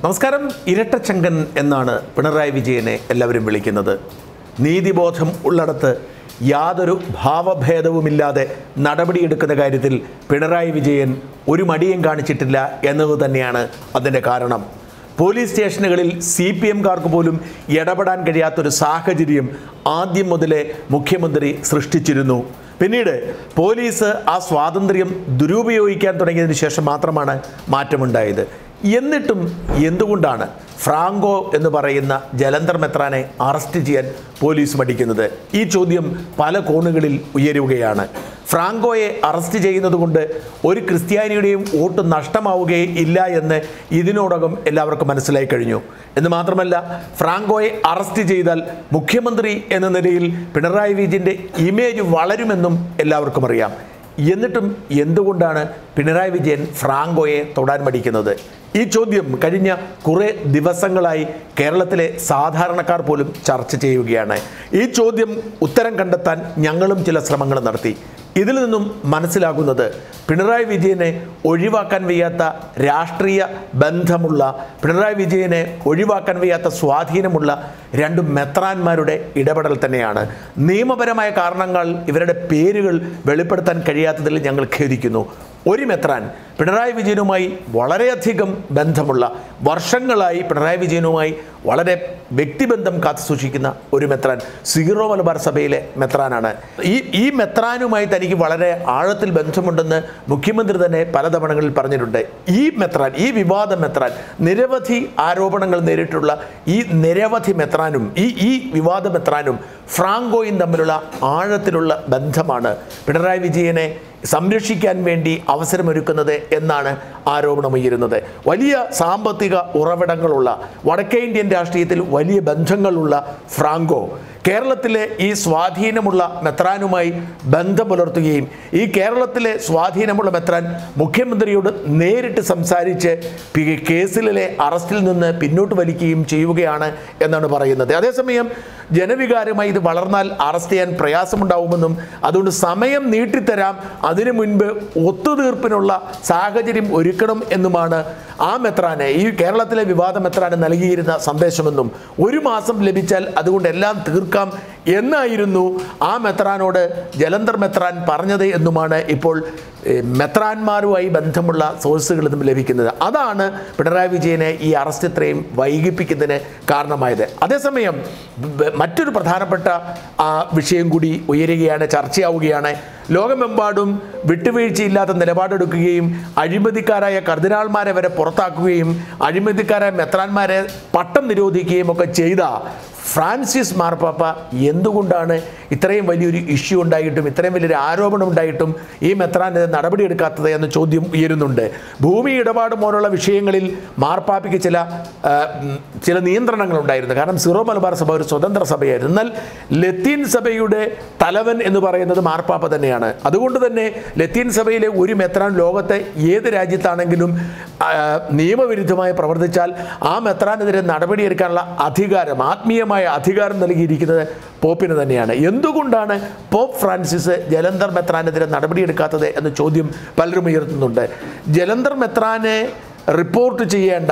നമസ്കാരം ഇരട്ടച്ചങ്കൻ എന്നാണ് പിണറായി വിജയനെ എല്ലാവരും വിളിക്കുന്നത് നീതിബോധം ഉള്ളിടത്ത് യാതൊരു ഭാവഭേദവുമില്ലാതെ നടപടിയെടുക്കുന്ന കാര്യത്തിൽ പിണറായി വിജയൻ ഒരു മടിയും കാണിച്ചിട്ടില്ല എന്നത് തന്നെയാണ് അതിൻ്റെ കാരണം പോലീസ് സ്റ്റേഷനുകളിൽ സി പി എംകാർക്ക് പോലും ഇടപെടാൻ കഴിയാത്തൊരു സാഹചര്യം ആദ്യം മുതലേ മുഖ്യമന്ത്രി സൃഷ്ടിച്ചിരുന്നു പിന്നീട് പോലീസ് ആ സ്വാതന്ത്ര്യം ദുരുപയോഗിക്കാൻ തുടങ്ങിയതിന് ശേഷം മാത്രമാണ് മാറ്റമുണ്ടായത് എന്നിട്ടും എന്തുകൊണ്ടാണ് ഫ്രാങ്കോ എന്ന് പറയുന്ന ജലന്ധർ മെത്രാനെ അറസ്റ്റ് ചെയ്യാൻ പോലീസ് മടിക്കുന്നത് ഈ ചോദ്യം പല കോണുകളിൽ ഉയരുകയാണ് ഫ്രാങ്കോയെ അറസ്റ്റ് ചെയ്യുന്നത് കൊണ്ട് ഒരു ക്രിസ്ത്യാനിയുടെയും വോട്ട് നഷ്ടമാവുകയേ ഇല്ല എന്ന് ഇതിനോടകം എല്ലാവർക്കും മനസ്സിലായി കഴിഞ്ഞു എന്ന് മാത്രമല്ല ഫ്രാങ്കോയെ അറസ്റ്റ് ചെയ്താൽ മുഖ്യമന്ത്രി എന്ന നിലയിൽ പിണറായി വിജയൻ്റെ ഇമേജ് വളരുമെന്നും എല്ലാവർക്കും അറിയാം എന്നിട്ടും എന്തുകൊണ്ടാണ് പിണറായി വിജയൻ ഫ്രാങ്കോയെ തൊടാൻ മടിക്കുന്നത് ഈ ചോദ്യം കഴിഞ്ഞ കുറേ ദിവസങ്ങളായി കേരളത്തിലെ സാധാരണക്കാർ പോലും ചർച്ച ചെയ്യുകയാണ് ഈ ചോദ്യം ഉത്തരം കണ്ടെത്താൻ ഞങ്ങളും ചില ശ്രമങ്ങൾ നടത്തി ഇതിൽ നിന്നും മനസ്സിലാകുന്നത് പിണറായി വിജയനെ ഒഴിവാക്കാൻ വയ്യാത്ത രാഷ്ട്രീയ ബന്ധമുള്ള പിണറായി വിജയനെ ഒഴിവാക്കാൻ വയ്യാത്ത സ്വാധീനമുള്ള രണ്ട് മെത്രാന്മാരുടെ ഇടപെടൽ തന്നെയാണ് നിയമപരമായ കാരണങ്ങൾ ഇവരുടെ പേരുകൾ വെളിപ്പെടുത്താൻ കഴിയാത്തതിൽ ഞങ്ങൾ ഖേദിക്കുന്നു ഒരു മെത്രാൻ പിണറായി വിജയനുമായി വളരെയധികം ബന്ധമുള്ള വർഷങ്ങളായി പിണറായി വിജയനുമായി വളരെ വ്യക്തിബന്ധം കാത്തു സൂക്ഷിക്കുന്ന ഒരു മെത്രാൻ സീറോ മലബാർ സഭയിലെ മെത്രാനാണ് ഈ ഈ മെത്രാനുമായി തനിക്ക് വളരെ ആഴത്തിൽ ബന്ധമുണ്ടെന്ന് മുഖ്യമന്ത്രി തന്നെ പലതവണകളിൽ പറഞ്ഞിട്ടുണ്ട് ഈ മെത്രാൻ ഈ വിവാദ മെത്രാൻ നിരവധി ആരോപണങ്ങൾ നേരിട്ടുള്ള ഈ നിരവധി മെത്രാനും ഈ ഈ വിവാദ മെത്രാനും ഫ്രാങ്കോയും തമ്മിലുള്ള ആഴത്തിലുള്ള ബന്ധമാണ് പിണറായി വിജയനെ സംരക്ഷിക്കാൻ വേണ്ടി അവസരമൊരുക്കുന്നത് എന്നാണ് ആരോപണമുയരുന്നത് വലിയ സാമ്പത്തിക ഉറവിടങ്ങളുള്ള വടക്കേ ഇന്ത്യൻ രാഷ്ട്രീയത്തിൽ വലിയ ബന്ധങ്ങളുള്ള ഫ്രാങ്കോ കേരളത്തിലെ ഈ സ്വാധീനമുള്ള മെത്രാനുമായി ബന്ധം പുലർത്തുകയും ഈ കേരളത്തിലെ സ്വാധീനമുള്ള മെത്രാൻ മുഖ്യമന്ത്രിയോട് നേരിട്ട് സംസാരിച്ച് പി- കേസിലെ അറസ്റ്റിൽ നിന്ന് പിന്നോട്ട് വലിക്കുകയും ചെയ്യുകയാണ് എന്നാണ് പറയുന്നത് അതേസമയം ജനവികാരമായി ഇത് വളർന്നാൽ അറസ്റ്റ് ചെയ്യാൻ പ്രയാസമുണ്ടാവുമെന്നും അതുകൊണ്ട് സമയം നീട്ടിത്തരാം അതിനു മുൻപ് ഒത്തുതീർപ്പിനുള്ള സാഹചര്യം ഒരുക്കണം എന്നുമാണ് ആ മെത്രാന് ഈ കേരളത്തിലെ വിവാദ മെത്രാന് നൽകിയിരുന്ന സന്ദേശമെന്നും ഒരു മാസം ലഭിച്ചാൽ അതുകൊണ്ട് എല്ലാം തീർക്കാം എന്നായിരുന്നു ആ മെത്രാനോട് ജലന്ധർ മെത്രാൻ പറഞ്ഞത് എന്നുമാണ് ഇപ്പോൾ ഏഹ്, മെത്രാന്മാരുമായി ബന്ധമുള്ള സോഴ്സുകളിൽ നിന്നും ലഭിക്കുന്നത് അതാണ് പിണറായി വിജയനെ ഈ അറസ്റ്റ് ഇത്രയും വൈകിപ്പിക്കുന്നതിന് കാരണമായത് അതേസമയം ബ- മറ്റൊരു പ്രധാനപ്പെട്ട ആ, വിഷയം കൂടി ഉയരുകയാണ് ചർച്ചയാവുകയാണ് ലോകമെമ്പാടും വിട്ടുവീഴ്ചയില്ലാത്ത നിലപാടെടുക്കുകയും അഴിമതിക്കാരായ കർദിനാൾമാരെ വരെ പുറത്താക്കുകയും അഴിമതിക്കാരായ മെത്രാന്മാരെ പട്ടം നിരോധിക്കുകയും ഒക്കെ ചെയ്ത ഫ്രാൻസിസ് മാർപ്പാപ്പ എന്തുകൊണ്ടാണ് ഇത്രയും വലിയൊരു ഇഷ്യൂ ഉണ്ടായിട്ടും ഇത്രയും വലിയൊരു ആരോപണം ഉണ്ടായിട്ടും ഈ മെത്രാനെതിരെ നടപടിയെടുക്കാത്തത് എന്ന ചോദ്യം ഉയരുന്നുണ്ട് ഭൂമി ഇടപാട് പോലുള്ള വിഷയങ്ങളിൽ മാർപ്പാപ്പയ്ക്ക് ചില ആ, ഉം, ചില നിയന്ത്രണങ്ങൾ ഉണ്ടായിരുന്നു കാരണം സിറോ മലബാർ സഭ ഒരു സ്വതന്ത്ര സഭയായിരുന്നു എന്നാൽ ലത്തീൻ സഭയുടെ തലവൻ എന്ന് പറയുന്നത് മാർപ്പാപ്പ തന്നെയാണ് അതുകൊണ്ട് തന്നെ ലത്തീൻ സഭയിലെ ഒരു മെത്രാൻ ലോകത്തെ ഏത് രാജ്യത്താണെങ്കിലും ആ, നിയമവിരുദ്ധമായി പ്രവർത്തിച്ചാൽ ആ മെത്രാനെതിരെ നടപടിയെടുക്കാനുള്ള അധികാരം ആത്മീയമായ അധികാരം നൽകിയിരിക്കുന്നത് പോപ്പിന് തന്നെയാണ് എന്തുകൊണ്ടാണ് പോപ്പ് ഫ്രാൻസിസ് ജലന്ധർ മെത്രാനെതിരെ നടപടിയെടുക്കാത്തത് എന്ന ചോദ്യം പലരും ഉയർത്തുന്നുണ്ട് ജലന്ധർ മെത്രാനെ റിപ്പോർട്ട് ചെയ്യേണ്ട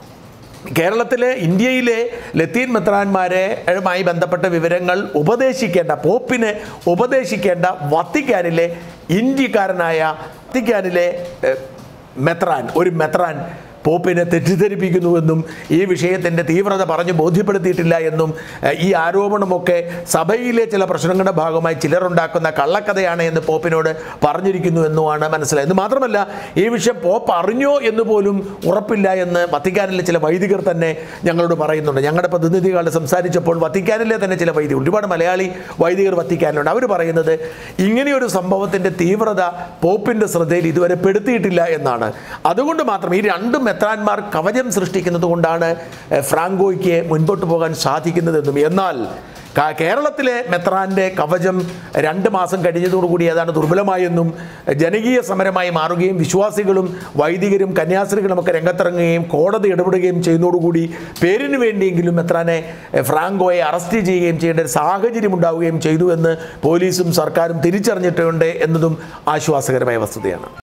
കേരളത്തിലെ ഇന്ത്യയിലെ ലത്തീൻ മെത്രാന്മാരെയുമായി ബന്ധപ്പെട്ട വിവരങ്ങൾ ഉപദേശിക്കേണ്ട പോപ്പിന് ഉപദേശിക്കേണ്ട വത്തിക്കാനിലെ ഇന്ത്യക്കാരനായ വത്തിക്കാനിലെ ഏഹ്, മെത്രാൻ ഒരു മെത്രാൻ പോപ്പിനെ തെറ്റിദ്ധരിപ്പിക്കുന്നുവെന്നും ഈ വിഷയത്തിൻ്റെ തീവ്രത പറഞ്ഞ് ബോധ്യപ്പെടുത്തിയിട്ടില്ല എന്നും ഏഹ്, ഈ ആരോപണമൊക്കെ സഭയിലെ ചില പ്രശ്നങ്ങളുടെ ഭാഗമായി ചിലരുണ്ടാക്കുന്ന കള്ളക്കഥയാണ് എന്ന് പോപ്പിനോട് പറഞ്ഞിരിക്കുന്നു എന്നുമാണ് മനസ്സിലായത് ഇത് മാത്രമല്ല ഈ വിഷയം പോപ്പ് അറിഞ്ഞോ എന്ന് പോലും ഉറപ്പില്ല എന്ന് വത്തിക്കാനിലെ ചില വൈദികർ തന്നെ ഞങ്ങളോട് പറയുന്നുണ്ട് ഞങ്ങളുടെ പ്രതിനിധികളോട് സംസാരിച്ചപ്പോൾ വത്തിക്കാനിലെ തന്നെ ചില വൈദികർ ഒരുപാട് മലയാളി വൈദികർ വത്തിക്കാനിലുണ്ട് അവർ പറയുന്നത് ഇങ്ങനെയൊരു സംഭവത്തിൻ്റെ തീവ്രത പോപ്പിൻ്റെ ശ്രദ്ധയിൽ ഇതുവരെ പെടുത്തിയിട്ടില്ല എന്നാണ് അതുകൊണ്ട് മാത്രം ഈ രണ്ട് മെത്രാന്മാർ കവചം സൃഷ്ടിക്കുന്നത് കൊണ്ടാണ് എഹ്, ഫ്രാങ്കോയ്ക്ക് മുൻപോട്ട് പോകാൻ സാധിക്കുന്നതെന്നും എന്നാൽ ക- കേരളത്തിലെ മെത്രാൻ്റെ കവചം രണ്ട് മാസം കഴിഞ്ഞതോടുകൂടി ഏതാണ്ട് ദുർബലമായെന്നും ജനകീയ സമരമായി മാറുകയും വിശ്വാസികളും വൈദികരും കന്യാസ്ത്രീകളും ഒക്കെ രംഗത്തിറങ്ങുകയും കോടതി ഇടപെടുകയും ചെയ്യുന്നതോടുകൂടി പേരിന് വേണ്ടിയെങ്കിലും മെത്രാനെ എഹ്, ഫ്രാങ്കോയെ അറസ്റ്റ് ചെയ്യുകയും ചെയ്യേണ്ട ഒരു സാഹചര്യം ഉണ്ടാവുകയും ചെയ്തു എന്ന് പോലീസും സർക്കാരും തിരിച്ചറിഞ്ഞിട്ടുണ്ട് എന്നതും ആശ്വാസകരമായ വസ്തുതയാണ്